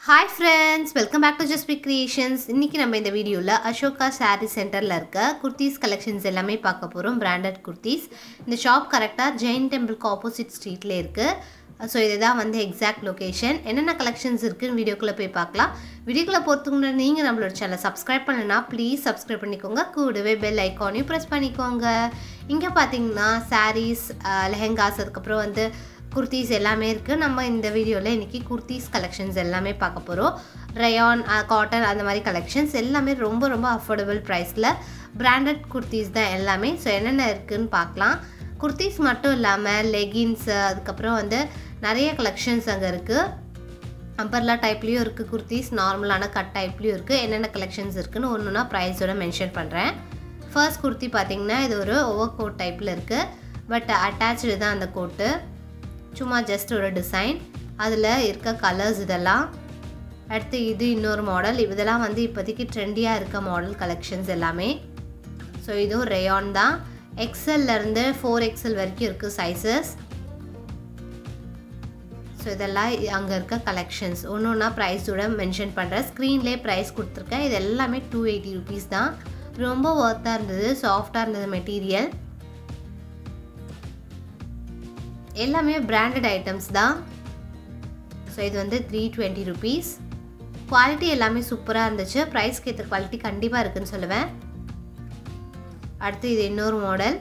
hi friends welcome back to Just Pick Creations இன்றைக்கி நம்ம இந்த வீடியோவில் அசோகா சாரீ சென்டரில் இருக்க குர்த்திஸ் கலெக்ஷன்ஸ் எல்லாமே பார்க்க போகிறோம் பிராண்டட் குர்த்திஸ் இந்த ஷாப் கரெக்டாக ஜெயின் டெம்பிளுக்கு ஆப்போசிட் ஸ்ட்ரீட்டில் இருக்குது ஸோ இதுதான் வந்து எக்ஸாக்ட் லொக்கேஷன் என்னென்ன கலெக்ஷன்ஸ் இருக்குன்னு வீடியோக்குள்ளே போய் பார்க்கலாம் வீடியோக்குள்ளே போகிறதுக்கு முன்னாடி நீங்கள் நம்மளோட சேனலை சப்ஸ்கிரைப் பண்ணலனா ப்ளீஸ் சப்ஸ்கிரைப் பண்ணிக்கோங்க கூடவே பெல் ஐக்கானையும் ப்ரெஸ் பண்ணிக்கோங்க இங்கே பார்த்தீங்கன்னா சாரீஸ் லெஹெங்காஸ் அதுக்கப்புறம் வந்து குர்த்திஸ் எல்லாமே இருக்குது நம்ம இந்த வீடியோவில் இன்றைக்கி குர்த்திஸ் கலெக்ஷன்ஸ் எல்லாமே பார்க்க போகிறோம் ரயான் காட்டன் அந்த மாதிரி கலெக்ஷன்ஸ் எல்லாமே ரொம்ப ரொம்ப அஃபோர்டபுள் ப்ரைஸில் பிராண்டட் குர்த்திஸ் தான் எல்லாமே ஸோ என்னென்ன இருக்குதுன்னு பார்க்கலாம் குர்த்திஸ் மட்டும் இல்லாமல் லெகின்ஸு அதுக்கப்புறம் வந்து நிறைய கலெக்ஷன்ஸ் அங்கே இருக்குது அம்பர்லா டைப்லேயும் இருக்குது குர்த்திஸ் நார்மலான கட் டைப்லேயும் இருக்குது என்னென்ன கலெக்ஷன்ஸ் இருக்குதுன்னு ஒன்று ஒன்றா ப்ரைஸோட மென்ஷன் பண்ணுறேன் ஃபர்ஸ்ட் குர்த்தி பார்த்திங்கன்னா இது ஒரு ஓவர் கோட் டைப்பில் இருக்குது பட் அட்டாச்சு தான் அந்த கோட்டு சும்மா ஜஸ்ட் ஒரு டிசைன் அதில் இருக்க கலர்ஸ் இதெல்லாம் அடுத்து இது இன்னொரு மாடல் இதெல்லாம் வந்து இப்போதைக்கு ட்ரெண்டியாக இருக்க மாடல் கலெக்ஷன்ஸ் எல்லாமே ஸோ இதுவும் ரேயான் தான் எக்ஸல்லேருந்து ஃபோர் எக்ஸல் வரைக்கும் இருக்குது சைஸஸ் ஸோ இதெல்லாம் அங்கே இருக்க கலெக்ஷன்ஸ் ஒன்று ஒன்றா ப்ரைஸோட மென்ஷன் பண்ணுறேன் ஸ்க்ரீன்லேயே ப்ரைஸ் கொடுத்துருக்கேன் இது எல்லாமே டூ எயிட்டி ருபீஸ் தான் ரொம்ப ஒர்த்தாக இருந்தது சாஃப்டாக இருந்தது மெட்டீரியல் எல்லாமே பிராண்டட் ஐட்டம்ஸ் தான் ஸோ இது வந்து த்ரீ டுவெண்ட்டி ருபீஸ் குவாலிட்டி எல்லாமே சூப்பராக இருந்துச்சு ப்ரைஸ்க்கு ஏற்ற குவாலிட்டி கண்டிப்பாக இருக்குன்னு சொல்லுவேன் அடுத்து இது இன்னொரு மாடல்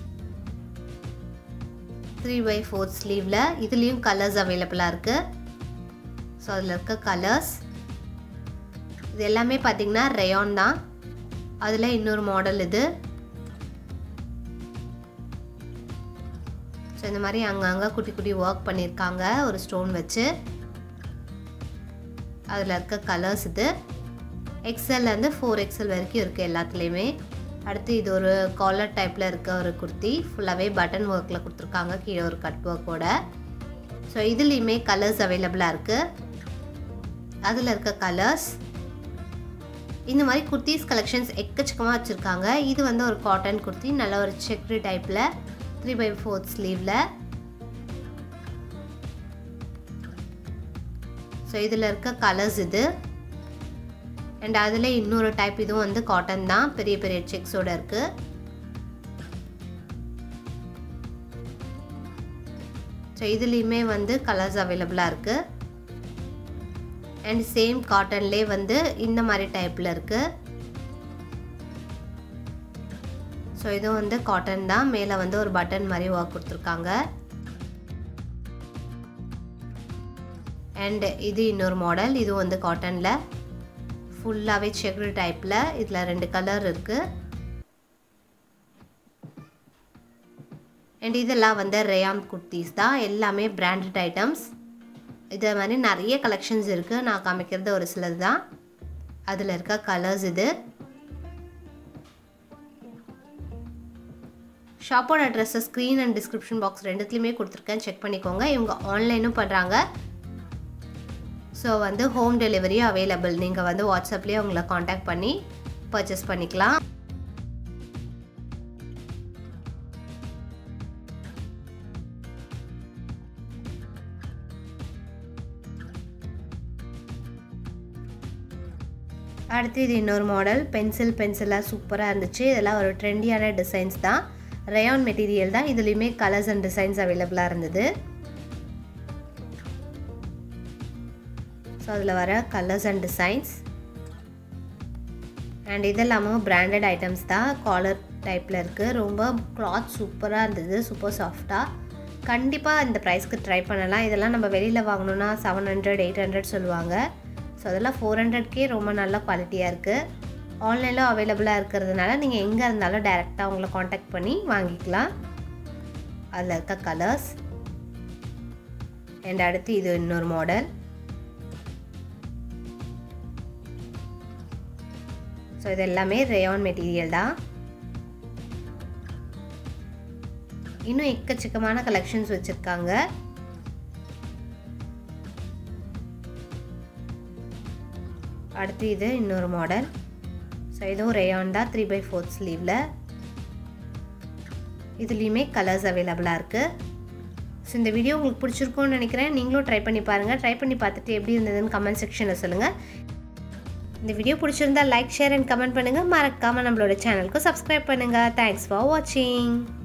த்ரீ பை ஃபோர்த் ஸ்லீவில் இதுலேயும் கலர்ஸ் அவைலபிளாக இருக்குது ஸோ அதில் இருக்க கலர்ஸ் இது எல்லாமே பார்த்திங்கன்னா ரேயான் தான் அதில் இன்னொரு மாடல் இது ஸோ இந்த மாதிரி அங்கங்கே குட்டி குட்டி ஒர்க் பண்ணியிருக்காங்க ஒரு ஸ்டோன் வச்சு அதில் இருக்க கலர்ஸ் இது எக்ஸல்லேருந்து ஃபோர் எக்ஸல் வரைக்கும் இருக்குது எல்லாத்துலேயுமே அடுத்து இது ஒரு காலர் டைப்பில் இருக்க ஒரு குர்த்தி ஃபுல்லாகவே பட்டன் ஒர்க்கில் கொடுத்துருக்காங்க கீழே ஒரு கட் ஒர்க்கோட ஸோ இதுலேயுமே கலர்ஸ் அவைலபிளாக இருக்குது அதில் இருக்க கலர்ஸ் இந்த மாதிரி குர்த்திஸ் கலெக்ஷன்ஸ் எக்கச்சக்கமாக வச்சுருக்காங்க இது வந்து ஒரு காட்டன் குர்த்தி நல்ல ஒரு செக்ரி டைப்பில் த்ரீ பை ஃபோர்த் ஸ்லீவில் ஸோ இதில் இருக்க கலர்ஸ் இது அண்ட் அதில் இன்னொரு டைப் இதுவும் வந்து காட்டன் தான் பெரிய பெரிய செக்ஸோடு இருக்குது ஸோ இதுலேயுமே வந்து கலர்ஸ் அவைலபிளாக இருக்குது அண்ட் சேம் காட்டன்லே வந்து இந்த மாதிரி டைப்பில் இருக்குது ஸோ இதுவும் வந்து காட்டன் தான் மேலே வந்து ஒரு பட்டன் மாதிரி ஒர்க் கொடுத்துருக்காங்க அண்ட் இது இன்னொரு மாடல் இதுவும் வந்து காட்டனில் ஃபுல்லாகவே செக்டு டைப்பில் இதில் ரெண்டு கலர் இருக்குது அண்ட் இதெல்லாம் வந்து ரேயான் குர்த்திஸ் தான் எல்லாமே பிராண்டட் ஐட்டம்ஸ் இதே மாதிரி நிறைய கலெக்ஷன்ஸ் இருக்குது நான் காமிக்கிறது ஒரு சிலது தான் அதில் இருக்க கலர்ஸ் இது ஷாப்போட அட்ரஸை ஸ்க்ரீன் அண்ட் டிஸ்கிரிப்ஷன் பாக்ஸ் ரெண்டுத்துலேயுமே கொடுத்துருக்கேன் செக் பண்ணிக்கோங்க இவங்க ஆன்லைனும் பண்ணுறாங்க ஸோ வந்து ஹோம் டெலிவரியும் அவைலபிள் நீங்கள் வந்து வாட்ஸ்அப்லேயே உங்களை காண்டாக்ட் பண்ணி பர்ச்சேஸ் பண்ணிக்கலாம் அடுத்து இது இன்னொரு மாடல் பென்சில் பென்சிலாக சூப்பராக இருந்துச்சு இதெல்லாம் ஒரு ட்ரெண்டியான டிசைன்ஸ் தான் ரயான் மெட்டீரியல் தான் இதுலேயுமே கலர்ஸ் அண்ட் டிசைன்ஸ் அவைலபிளாக இருந்தது ஸோ அதில் வர கலர்ஸ் அண்ட் டிசைன்ஸ் அண்ட் இதெல்லாமும் பிராண்டட் ஐட்டம்ஸ் தான் காலர் டைப்பில் இருக்குது ரொம்ப கிளாத் சூப்பராக இருந்தது சூப்பர் சாஃப்டாக கண்டிப்பாக இந்த ப்ரைஸ்க்கு ட்ரை பண்ணலாம் இதெல்லாம் நம்ம வெளியில் வாங்கணுன்னா செவன் ஹண்ட்ரட் எயிட் ஹண்ட்ரட் சொல்லுவாங்க ஸோ அதெல்லாம் ஃபோர் ஹண்ட்ரட்கே ரொம்ப நல்ல குவாலிட்டியாக இருக்குது ஆன்லைனில் அவைலபிளாக இருக்கிறதுனால நீங்கள் எங்கே இருந்தாலும் டைரெக்டாக அவங்கள காண்டாக்ட் பண்ணி வாங்கிக்கலாம் அதில் இருக்க கலர்ஸ் அண்ட் அடுத்து இது இன்னொரு மாடல் ஸோ இது எல்லாமே ரேயான் மெட்டீரியல் தான் இன்னும் எக்கச்சக்கமான கலெக்ஷன்ஸ் வச்சுருக்காங்க அடுத்து இது இன்னொரு மாடல் ஸோ இதுவும் ரேயான் தான் த்ரீ பை ஃபோர்த் ஸ்லீவில் இதுலேயுமே கலர்ஸ் அவைலபிளாக இருக்குது ஸோ இந்த வீடியோ உங்களுக்கு பிடிச்சிருக்கும்னு நினைக்கிறேன் நீங்களும் ட்ரை பண்ணி பாருங்கள் ட்ரை பண்ணி பார்த்துட்டு எப்படி இருந்ததுன்னு கமெண்ட் செக்ஷனில் சொல்லுங்கள் இந்த வீடியோ பிடிச்சிருந்தா லைக் ஷேர் அண்ட் கமெண்ட் பண்ணுங்கள் மறக்காமல் நம்மளோட சேனலுக்கு சப்ஸ்கிரைப் பண்ணுங்கள் தேங்க்ஸ் ஃபார் வாட்சிங்